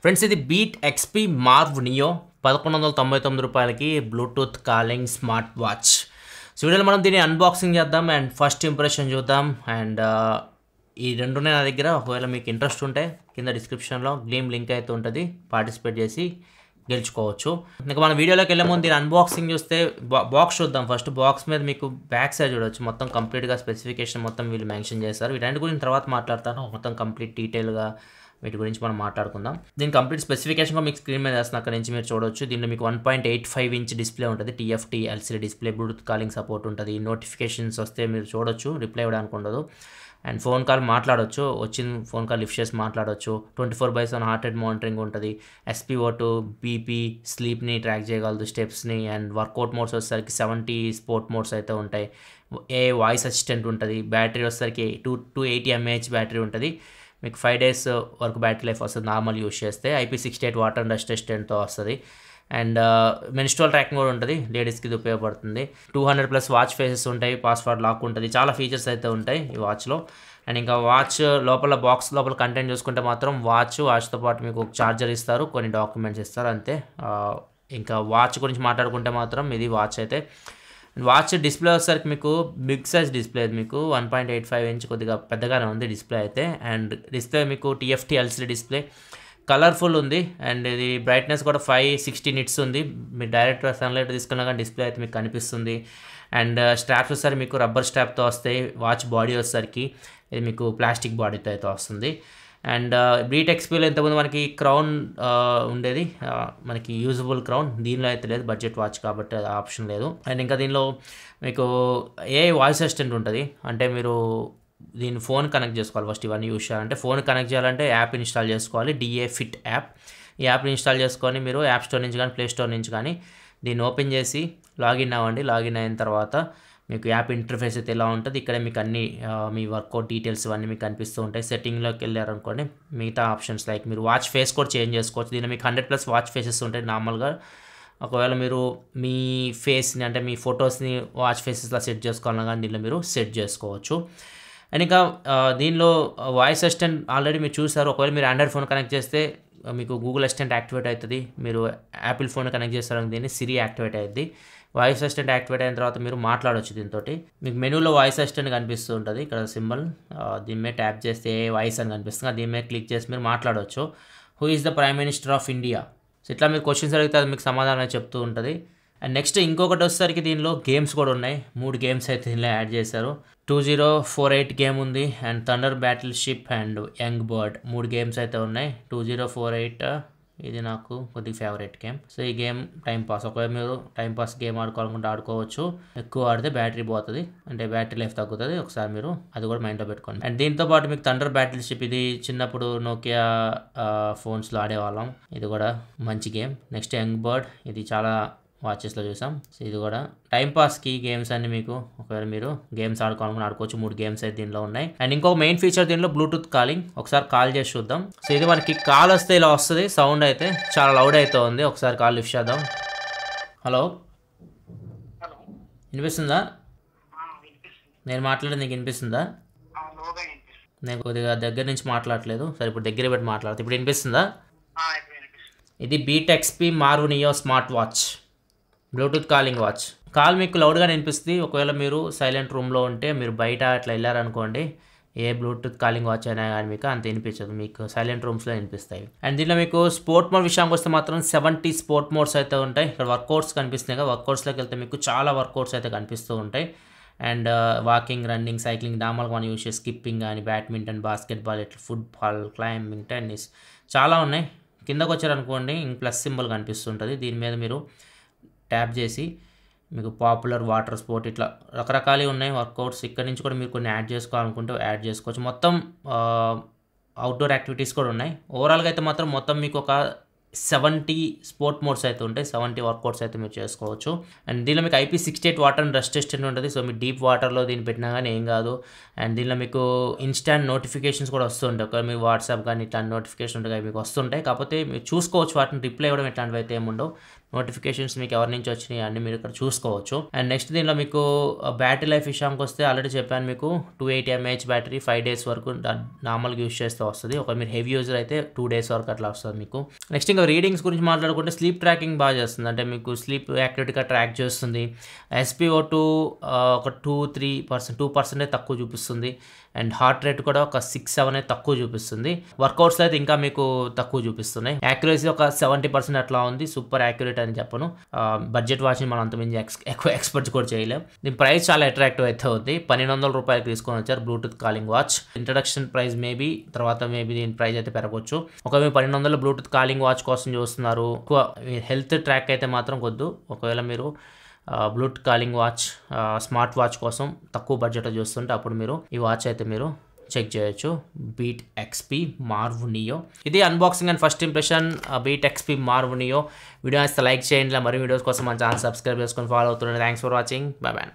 friends ఇది Beat XP Marv neo పదకొండు వందల తొంభై తొమ్మిది రూపాయలకి Bluetooth calling smart watch so వీడియోలో మనం దీన్ని అన్బాక్సింగ్ చేద్దాం అండ్ ఫస్ట్ ఇంప్రెషన్ చూద్దాం అండ్ ఈ రెండునే నా దగ్గర ఒకవేళ మీకు ఇంట్రెస్ట్ ఉంటే కింద డిస్క్రిప్షన్లో గ్లీమ్ లింక్ అయితే ఉంటుంది పార్టిసిపేట్ చేసి గెలుచుకోవచ్చు ఇంకా మన వీడియోలోకి వెళ్ళే ముందు దీని అన్బాక్సింగ్ చూస్తే బాక్స్ చూద్దాం ఫస్ట్ బాక్స్ మీద మీకు బ్యాక్ సైడ్ చూడొచ్చు మొత్తం కంప్లీట్గా స్పెసిఫికేషన్ మొత్తం వీళ్ళు మెన్షన్ చేస్తారు వీటన్నిటి గురించి తర్వాత మాట్లాడతాను మొత్తం కంప్లీట్ డీటెయిల్గా వీటి గురించి మనం మాట్లాడుకుందాం దీని కంప్లీట్ స్పెసిఫికేషన్ మీకు స్క్రీన్ మీద వేస్తున్న అక్కడ నుంచి మీరు చూడొచ్చు దీనిలో మీకు one point eight five inch display ఉంటుంది TFT LCD display Bluetooth calling support ఉంటుంది నోటిఫికేషన్స్ వస్తే మీరు చూడొచ్చు రిప్లై ఇవ్వడానికి ఉండదు అండ్ ఫోన్ కాల్ మాట్లాడొచ్చు వచ్చిన ఫోన్ కాల్ లిఫ్ట్ చేసి మాట్లాడొచ్చు twenty four by seven heart rate monitoring ఉంటుంది ఎస్పీఓ టూ బీపీ స్లీప్ని ట్రాక్ చేయగలదు స్టెప్స్ని అండ్ వర్కౌట్ మోడ్స్ వచ్చేసరికి సెవెంటీ స్పోర్ట్ మోడ్స్ అయితే ఉంటాయి ఏ వాయిస్ అసిస్టెంట్ ఉంటుంది బ్యాటరీ వచ్చేసరికి two two eighty mAh battery ఉంటుంది మీకు ఫైవ్ డేస్ వరకు బ్యాటరీ లైఫ్ వస్తుంది నార్మల్ యూస్ చేస్తే IP sixty eight water and dust టెస్టెంట్తో వస్తుంది అండ్ మెన్స్ట్రల్ ట్రాకింగ్ కూడా ఉంటుంది లేడీస్కి ఇది ఉపయోగపడుతుంది two hundred plus watch faces ఉంటాయి పాస్వర్డ్ లాక్ ఉంటుంది చాలా ఫీచర్స్ అయితే ఉంటాయి ఈ వాచ్లో అండ్ ఇంకా వాచ్ లోపల బాక్స్ లోపల కంటెంట్ చూసుకుంటే మాత్రం వాచ్ వాచ్తో పాటు మీకు చార్జర్ ఇస్తారు కొన్ని డాక్యుమెంట్స్ ఇస్తారు అంతే ఇంకా వాచ్ గురించి మాట్లాడుకుంటే మాత్రం ఇది వాచ్ అయితే వాచ్ డిస్ప్లే వచ్చేసరికి మీకు బిగ్ సైజ్ డిస్ప్లే మీకు one point eight five inch కొద్దిగా పెద్దగానే ఉంది డిస్ప్లే అయితే అండ్ డిస్ప్లే మీకు టీఎఫ్టీ ఎల్సీడీ డిస్ప్లే కలర్ఫుల్ ఉంది అండ్ ఇది బ్రైట్నెస్ కూడా ఫైవ్ సిక్స్టీ నిట్స్ ఉంది మీరు డైరెక్ట్ సన్లైట్ తీసుకున్నా కానీ డిస్ప్లే అయితే మీకు కనిపిస్తుంది అండ్ స్ట్రాప్స్ వచ్చేసరికి మీకు రబ్బర్ స్ట్రాప్తో వస్తాయి వాచ్ బాడీ వచ్చేసరికి ఇది మీకు ప్లాస్టిక్ బాడీతో అయితే వస్తుంది అండ్ బీట్ ఎక్స్పీలో ఇంతకుముందు మనకి క్రౌన్ ఉండేది మనకి యూజబుల్ క్రౌన్ దీనిలో అయితే లేదు బడ్జెట్ వాచ్ కాబట్టి అది ఆప్షన్ లేదు అండ్ ఇంకా దీనిలో మీకు ఏ వాయిస్ అసిస్టెంట్ ఉంటుంది అంటే మీరు దీన్ని ఫోన్ కనెక్ట్ చేసుకోవాలి ఫస్ట్ ఇవన్నీ యూస్ చేయాలంటే ఫోన్ కనెక్ట్ చేయాలంటే యాప్ ఇన్స్టాల్ చేసుకోవాలి డిఏ ఫిట్ యాప్ ఈ యాప్ని ఇన్స్టాల్ చేసుకొని మీరు యాప్ స్టోర్ నుంచి కానీ ప్లే స్టోర్ నుంచి కానీ దీన్ని ఓపెన్ చేసి లాగిన్ అవ్వండి లాగిన్ అయిన తర్వాత మీకు యాప్ ఇంటర్ఫేస్ అయితే ఎలా ఉంటుంది ఇక్కడ మీకు అన్ని మీ వర్కౌట్ డీటెయిల్స్ ఇవన్నీ మీకు కనిపిస్తూ ఉంటాయి సెట్టింగ్లోకి వెళ్ళారనుకోండి మిగతా ఆప్షన్స్ లైక్ మీరు వాచ్ ఫేస్ కూడా చేంజ్ చేసుకోవచ్చు దీనిలో మీకు హండ్రెడ్ ప్లస్ వాచ్ ఫేసెస్ ఉంటాయి నార్మల్గా ఒకవేళ మీరు మీ ఫేస్ని అంటే మీ ఫొటోస్ని వాచ్ ఫేసెస్లా సెట్ చేసుకోవాలన్నా కానీ దీనిలో మీరు సెట్ చేసుకోవచ్చు అండ్ ఇంకా దీనిలో వాయిస్ అసిస్టెంట్ ఆల్రెడీ మీరు చూసారు ఒకవేళ మీరు ఆండ్రాయిడ్ ఫోన్ కనెక్ట్ చేస్తే మీకు గూగుల్ అసిస్టెంట్ యాక్టివేట్ అవుతుంది మీరు యాపిల్ ఫోన్ కనెక్ట్ చేస్తారని దీన్ని సిరి యాక్టివేట్ అవుతుంది వాయిస్ అసిస్టెంట్ యాక్టివేట్ అయిన తర్వాత మీరు మాట్లాడవచ్చు దీంతో మీకు మెనూలో వాయిస్ అసిస్టెంట్ కనిపిస్తూ ఉంటుంది ఇక్కడ సింబల్ దీని మీద ట్యాప్ చేస్తే ఏ వాయిస్ అని కనిపిస్తుంది దీని మీద క్లిక్ చేసి మీరు మాట్లాడవచ్చు who is the prime minister of India so ఇట్లా మీరు క్వశ్చన్స్ అడిగితే అది మీకు సమాధానం చెప్తూ ఉంటుంది అండ్ నెక్స్ట్ ఇంకొకటి వచ్చేసరికి దీనిలో గేమ్స్ కూడా ఉన్నాయి మూడు గేమ్స్ అయితే దీనిలో యాడ్ చేశారు two zero four eight game ఉంది and thunder battleship and young bird మూడు గేమ్స్ అయితే ఉన్నాయి టూ జీరో ఫోర్ ఎయిట్ ఇది నాకు కొద్దిగా ఫేవరెట్ గేమ్ సో ఈ గేమ్ టైం పాస్ ఒకవేళ మీరు టైం పాస్ గేమ్ ఆడుకోవాలనుకుంటే ఆడుకోవచ్చు ఎక్కువ ఆడితే బ్యాటరీ పోతుంది అంటే బ్యాటరీ లైఫ్ తగ్గుతుంది ఒకసారి మీరు అది కూడా మైండ్లో పెట్టుకోండి అండ్ దీంతో పాటు మీకు థండర్ బ్యాటిల్ షిప్ ఇది చిన్నప్పుడు నోకియా ఫోన్స్లో ఆడేవాళ్ళం ఇది కూడా మంచి గేమ్ నెక్స్ట్ యంగ్ బర్డ్ ఇది చాలా వాచెస్లో చూసాం సో ఇది కూడా టైం పాస్కి గేమ్స్ అన్ని మీకు ఒకవేళ మీరు గేమ్స్ ఆడుకోవాలనుకుని ఆడుకోవచ్చు మూడు గేమ్స్ అయితే దీనిలో ఉన్నాయి అండ్ ఇంకొక మెయిన్ ఫీచర్ దీనిలో బ్లూటూత్ కాలింగ్ ఒకసారి కాల్ చేసి చూద్దాం సో ఇది మనకి కాల్ వస్తే ఇలా వస్తుంది సౌండ్ అయితే చాలా లౌడ్ అయితే ఉంది ఒకసారి కాల్ లిఫ్ట్ చేద్దాం హలో హలో వినిపిస్తుందా ఆ, వినిపిస్తుంది నేను మాట్లాడేది నీకు వినిపిస్తుందా ఆ, లోగా వినిపిస్తుంది నేను కొద్దిగా దగ్గర నుంచి మాట్లాడలేదు సరే ఇప్పుడు దగ్గర పెట్టి మాట్లాడుతా ఇప్పుడు వినిపిస్తుందా ఆ, ఇప్పుడు వినిపిస్తుంది ఇది Beat XP Marv Neo smart watch Bluetooth calling watch call మీకు లౌడ్గా వినిపిస్తుంది ఒకవేళ మీరు సైలెంట్ రూమ్లో ఉంటే మీరు బయట అట్లా వెళ్ళారనుకోండి ఏ బ్లూటూత్ కాలింగ్ వాచ్ అయినా కానీ మీకు అంత వినిపించదు మీకు సైలెంట్ రూమ్స్లో వినిపిస్తాయి అండ్ దీనిలో మీకు స్పోర్ట్ మోడ్ విషయానికి వస్తే మాత్రం సెవెంటీ స్పోర్ట్ మోడ్స్ అయితే ఉంటాయి ఇక్కడ వర్కౌట్స్ కనిపిస్తున్నాయి కదా వర్కౌట్స్లోకి వెళ్తే మీకు చాలా వర్కౌట్స్ అయితే కనిపిస్తూ ఉంటాయి అండ్ వాకింగ్ రన్నింగ్ సైక్లింగ్ నార్మల్గా మనం యూస్ చేసే స్కిప్పింగ్ కానీ బ్యాడ్మింటన్ బాస్కెట్బాల్ ఇట్లా ఫుట్బాల్ క్లైంబింగ్ టెన్నిస్ చాలా ఉన్నాయి కిందకు వచ్చారనుకోండి ఇంక ప్లస్ సింబల్ కనిపిస్తుంటుంది దీని మీద మీరు ట్యాప్ చేసి మీకు పాపులర్ వాటర్ స్పోర్ట్ ఇట్లా రకరకాలు ఉన్నాయి వర్కౌట్స్ ఇక్కడ నుంచి కూడా మీరు కొన్ని యాడ్ చేసుకోవాలనుకుంటే యాడ్ చేసుకోవచ్చు మొత్తం అవుట్డోర్ యాక్టివిటీస్ కూడా ఉన్నాయి ఓవరాల్గా అయితే మాత్రం మొత్తం మీకు ఒక సెవెంటీ స్పోర్ట్ మోడ్స్ అయితే ఉంటాయి సెవెంటీ వర్కౌట్స్ అయితే మీరు చేసుకోవచ్చు అండ్ దీనిలో మీకు IP sixty eight water and rest test ఉంటుంది సో మీరు డీప్ వాటర్లో దీన్ని పెట్టినా కానీ ఏం కాదు అండ్ దీనిలో మీకు ఇన్స్టాంట్ నోటిఫికేషన్స్ కూడా వస్తుంటాయి ఒకవేళ మీ వాట్సాప్ కానీ ఇట్లాంటి నోటిఫికేషన్ ఉంటాయి మీకు వస్తుంటాయి కాకపోతే మీరు చూసుకోవచ్చు వాటిని రిప్లై ఇవ్వడం ఇట్లాంటివి అయితే ఏముండవు నోటిఫికేషన్స్ మీకు ఎవరి నుంచి వచ్చినాయి అన్ని మీరు ఇక్కడ చూసుకోవచ్చు అండ్ నెక్స్ట్ దీనిలో మీకు బ్యాటరీ లైఫ్ విషయానికి వస్తే ఆల్రెడీ చెప్పాను మీకు two eighty mAh battery five days వరకు నార్మల్గా యూస్ చేస్తే వస్తుంది ఒక మీరు హెవీ యూజర్ అయితే టూ డేస్ వరకు అట్లా వస్తుంది మీకు నెక్స్ట్ ఇంకా రీడింగ్స్ గురించి మాట్లాడుకుంటే స్లీప్ ట్రాకింగ్ బాగా చేస్తుంది అంటే మీకు స్లీప్ యాక్టివిటీగా ట్రాక్ చేస్తుంది ఎస్పీఓ టూ ఒక టూ త్రీ పర్సెంట్ టూ పర్సెంటే తక్కువ చూపిస్తుంది అండ్ హార్ట్ రేట్ కూడా ఒక సిక్స్ సెవెన్ అయితే తక్కువ చూపిస్తుంది వర్కౌట్స్ అయితే ఇంకా మీకు తక్కువ చూపిస్తున్నాయి యాక్యురసీ ఒక సెవెంటీ పర్సెంట్ అట్లా ఉంది సూపర్ యాక్యురేట్ అని చెప్పను బడ్జెట్ వాచ్ని మనం అంతమించి ఎక్స్ ఎక్కువ ఎక్స్పర్ట్స్ కూడా చేయలేం దీని ప్రైస్ చాలా అట్రాక్టివ్ అయితే ఉంది పన్నెండు వందల రూపాయలకి తీసుకొని వచ్చారు Bluetooth calling watch introduction price maybe తర్వాత మేబీ దీని ప్రైస్ అయితే పెరగవచ్చు ఒకవేళ మీరు పన్నెండు వందల బ్లూటూత్ కాలింగ్ వాచ్ కోసం చూస్తున్నారు ఎక్కువ హెల్త్ ట్రాక్ అయితే మాత్రం కొద్దు ఒకవేళ మీరు Bluetooth calling watch smart watch కోసం తక్కువ బడ్జెట్లో చూస్తుంటే అప్పుడు మీరు ఈ వాచ్ అయితే మీరు చెక్ చేయొచ్చు బీట్ ఎక్స్పీ మార్వ్ నియో ఇది unboxing and first impression Beat XP Marv Neo video అయితే లైక్ చేయండి ఇలా మరిన్ని వీడియోస్ కోసం మన ఛానల్ సబ్స్క్రైబ్ చేసుకొని ఫాలో అవుతుండే thanks for watching bye bye